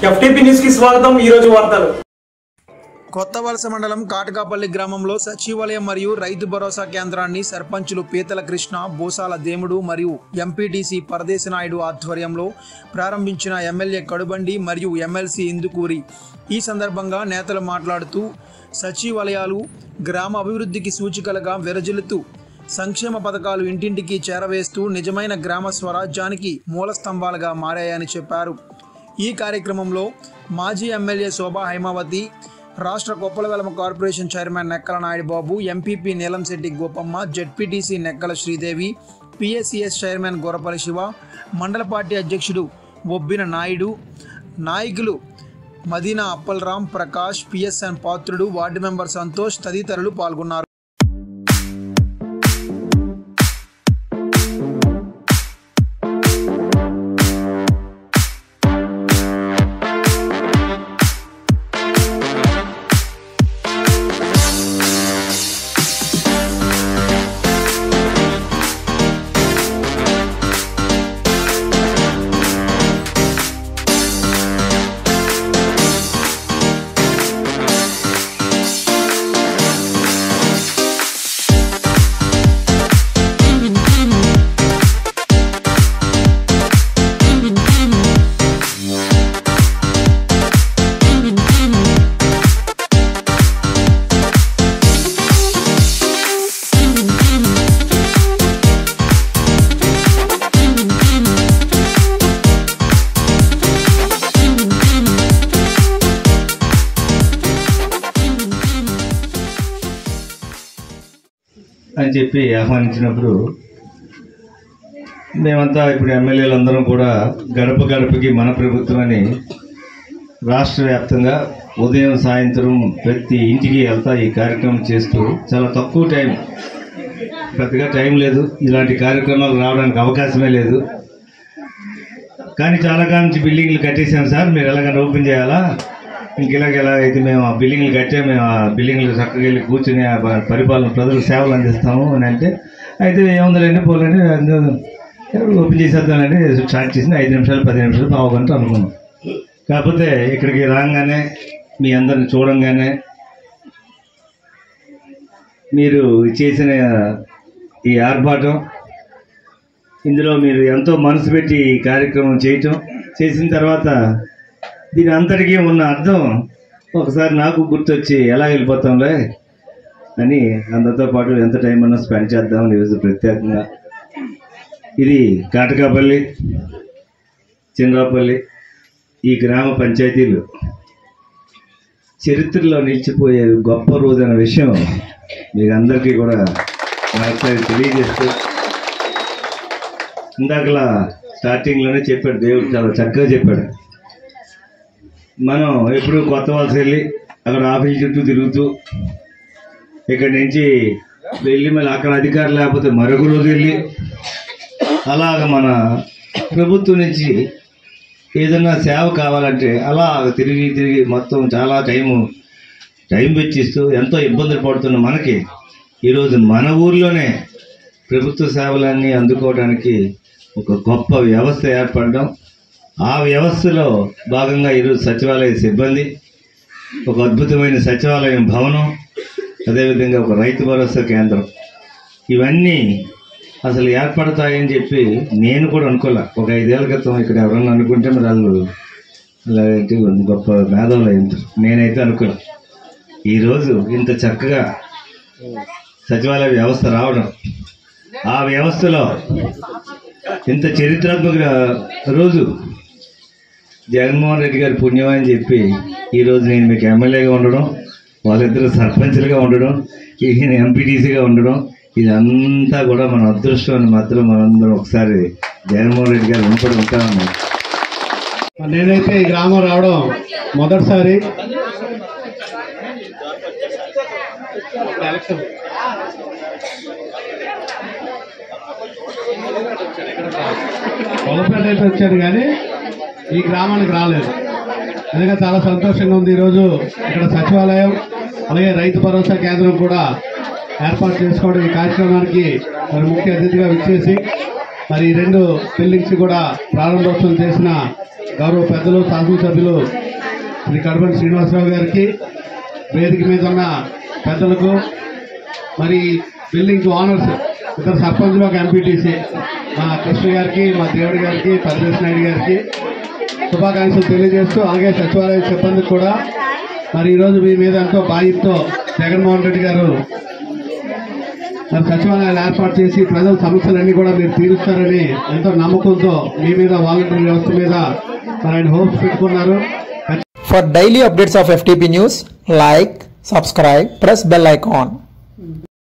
FTP news కి స్వాగతం ఈ రోజు వార్తలు కొత్త వలస మండలం కాటకాపల్లి గ్రామంలో సచివాలయం మరియు రైతు భరోసా కేంద్రాన్ని సర్పంచులు పీతల కృష్ణ బోసాల దేముడు మరియు ఎంపీటీసీ పరదేశ నాయుడు ఆధ్వర్యంలో ప్రారంభించిన ఎమ్మెల్యే కడుబండి మరియు ఎమ్మెల్సీ ఇందుకూరి ఈ సందర్భంగా నేతలు మాట్లాడుతూ సచివాలయాలు గ్రామ అభివృద్ధికి సూచికలుగా విరజిల్లుతూ సంక్షేమ పథకాలు ఇంటింటికి చేరవేస్తూ నిజమైన గ్రామ స్వరాజ్యానికి మూల స్తంభాలుగా మారాయని చెప్పారు ఈ కార్యక్రమంలో మాజీ ఎమ్మెల్యే శోభా హైమావతి రాష్ట్ర Koppalavelama corporation chairman Nekkala Naidu Babu MPP Neelamsetti Gopamma ZPTC Nekkala Sridevi PSCS chairman Gorapalli Siva మండల పార్టీ అధ్యక్షుడు ఒబ్బిన నాయుడు నాయకులు Madina Appalaram Prakash PSN Patrudu ward member Santosh తదితరులు పాల్గొన్నారు అని చెప్పి ఆహ్వానించినప్పుడు మేమంతా ఇప్పుడు ఎమ్మెల్యేలు అందరం కూడా గడప గడపకి మన ప్రభుత్వం అని రాష్ట్ర వ్యాప్తంగా ఉదయం సాయంత్రం ప్రతి ఇంటికి వెళ్తా ఈ కార్యక్రమం చేస్తూ చాలా తక్కువ టైం పెద్దగా టైం లేదు ఇలాంటి కార్యక్రమాలు రావడానికి అవకాశమే లేదు కానీ చాలా కాలం నుంచి బిల్డింగ్లు కట్టేసాం సార్ మీరు ఎలాగైనా ఓపెన్ చేయాలా ఇంక ఇలాగ ఎలా అయితే మేము ఆ బిల్డింగ్లు కట్టే మేము ఆ బిల్డింగ్లు చక్కగా వెళ్ళి కూర్చుని ఆ ప- పరిపాలన ప్రజలకు సేవలు అందిస్తాము అని అంటే అయితే ఏముందండి పోలేండి అందు- ఓపెన్ చేసేద్దామండి స్టార్ట్ చేసింది ఐదు నిమిషాలు పది నిమిషాలు పావు గంట అనుకున్నాం కాకపోతే ఇక్కడికి రాగానే మీ అందరిని చూడంగానే మీరు చేసిన ఈ ఆర్భాటం ఇందులో మీరు ఎంతో మనసు పెట్టి ఈ కార్యక్రమం చేయటం చేసిన తర్వాత దీని అంతటికీ ఉన్న అర్థం ఒకసారి నాకు గుర్తొచ్చి ఎలా వెళ్ళిపోతాంలే అని అందరితో పాటు ఎంత టైం అన్నా స్పెండ్ చేద్దామని ఈరోజు ప్రత్యేకంగా ఇది కాటకాపల్లి చిన్నరాపల్లి ఈ గ్రామ పంచాయతీలు చరిత్రలో నిలిచిపోయే గొప్ప రోజు అనే విషయం మీకు అందరికీ కూడా మరొకసారి తెలియజేస్తూ ఇందాకలా స్టార్టింగ్లోనే చెప్పాడు దేవుడు చాలా చక్కగా చెప్పాడు మనం ఎప్పుడు కొత్త వలస వెళ్ళి అక్కడ ఆఫీస్ చుట్టూ తిరుగుతూ ఇక్కడి నుంచి వెళ్ళి మళ్ళీ అక్కడ అధికారులు లేకపోతే మరొక రోజు వెళ్ళి అలాగ మన ప్రభుత్వం నుంచి ఏదైనా సేవ కావాలంటే అలా తిరిగి తిరిగి మొత్తం చాలా టైము టైం వెచ్చిస్తూ ఎంతో ఇబ్బందులు పడుతున్న మనకి ఈరోజు మన ఊర్లోనే ప్రభుత్వ సేవలన్నీ అందుకోవడానికి ఒక గొప్ప వ్యవస్థ ఏర్పడడం ఆ వ్యవస్థలో భాగంగా ఈరోజు సచివాలయ సిబ్బంది ఒక అద్భుతమైన సచివాలయం భవనం అదేవిధంగా ఒక రైతు భరోసా కేంద్రం ఇవన్నీ అసలు ఏర్పడతాయని చెప్పి నేను కూడా అనుకోలే ఒక ఐదేళ్ల క్రితం ఇక్కడ ఎవరన్నా అనుకుంటే మరి వాళ్ళు ఇలాంటి గొప్ప మేధావులు అయింటారు నేనైతే అనుకోలే ఈరోజు ఇంత చక్కగా సచివాలయ వ్యవస్థ రావడం ఆ వ్యవస్థలో ఇంత చరిత్రాత్మక రోజు జగన్మోహన్ రెడ్డి గారి పుణ్యం అని చెప్పి ఈరోజు నేను మీకు ఎమ్మెల్యేగా ఉండడం వాళ్ళిద్దరు సర్పంచ్లుగా ఉండడం ఈయన ఎంపీటీసీగా ఉండడం ఇదంతా కూడా మన అదృష్టం అని మాత్రం మనందరం ఒకసారి జగన్మోహన్ రెడ్డి గారు వెనుపడి ఉంటామని నేనైతే ఈ గ్రామం రావడం మొదటిసారి పొలపేట అయితే వచ్చాను కానీ ఈ గ్రామానికి రాలేదు నిజంగా చాలా సంతోషంగా ఉంది ఈరోజు ఇక్కడ సచివాలయం అలాగే రైతు భరోసా కేంద్రం కూడా ఏర్పాటు చేసుకోవడం ఈ కార్యక్రమానికి మరి ముఖ్య అతిథిగా విచ్చేసి మరి ఈ రెండు బిల్డింగ్స్ కూడా ప్రారంభోత్సవం చేసిన గౌరవ పెద్దలు శాసనసభ్యులు శ్రీ కడపటి శ్రీనివాసరావు గారికి వేదిక మీద ఉన్న పెద్దలకు మరి బిల్డింగ్ ఓనర్స్ ఇద్దరు సర్పంచ్లు ఒక ఎంపీటీసీ మా కృష్ణ గారికి మా దేవుడి గారికి పరమేశ్ నాయుడు గారికి శుభాకాంక్షలు తెలియజేస్తూ అలాగే సచివాలయ సిబ్బందికి కూడా మరి ఈరోజు మీ మీద ఎంతో బాధ్యతతో జగన్మోహన్ రెడ్డి గారు మరి సచివాలయాలు ఏర్పాటు చేసి ప్రజల సమస్యలన్నీ కూడా మీరు తీరుస్తారని ఎంతో నమ్మకంతో మీ మీద వాలంటీర్ వ్యవస్థ మీద మరి ఆయన హోప్స్ పెట్టుకున్నారు For daily updates of FTP news, like, subscribe, press bell icon.